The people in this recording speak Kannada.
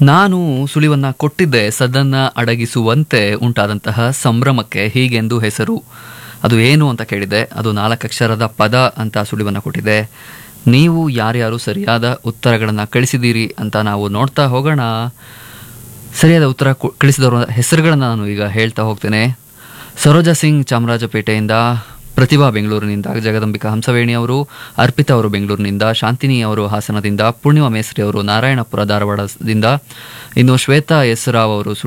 ನಾನು ಸುಳಿವನ್ನ ಕೊಟ್ಟಿದ್ದೆ ಸದನ್ನ ಅಡಗಿಸುವಂತೆ ಉಂಟಾದಂತಹ ಸಂಭ್ರಮಕ್ಕೆ ಹೀಗೆಂದು ಹೆಸರು ಅದು ಏನು ಅಂತ ಕೇಳಿದೆ ಅದು ನಾಲ್ಕಕ್ಷರದ ಪದ ಅಂತ ಸುಳಿವನ್ನ ಕೊಟ್ಟಿದೆ ನೀವು ಯಾರ್ಯಾರು ಸರಿಯಾದ ಉತ್ತರಗಳನ್ನು ಕಳಿಸಿದ್ದೀರಿ ಅಂತ ನಾವು ನೋಡ್ತಾ ಹೋಗೋಣ ಸರಿಯಾದ ಉತ್ತರ ಕೊ- ಕಳಿಸಿದವರ ಹೆಸರುಗಳನ್ನು ನಾನು ಈಗ ಹೇಳ್ತಾ ಹೋಗ್ತೇನೆ ಸರೋಜಾ ಸಿಂಗ್ ಚಾಮರಾಜಪೇಟೆಯಿಂದ ಪ್ರತಿಭಾ ಬೆಂಗಳೂರಿನಿಂದ ಜಗದಂಬಿಕಾ ಹಂಸವೇಣಿ ಅವರು ಅರ್ಪಿತಾ ಅವರು ಬೆಂಗಳೂರಿನಿಂದ ಶಾಂತಿನಿ ಅವರು ಹಾಸನದಿಂದ ಪೂರ್ಣಿಮಾ ಮೇಸ್ರಿ ಅವರು ನಾರಾಯಣಪುರ ಧಾರವಾಡದಿಂದ ಇನ್ನು ಶ್ವೇತಾ ಎಸ್ ರಾವ್ ಅವರು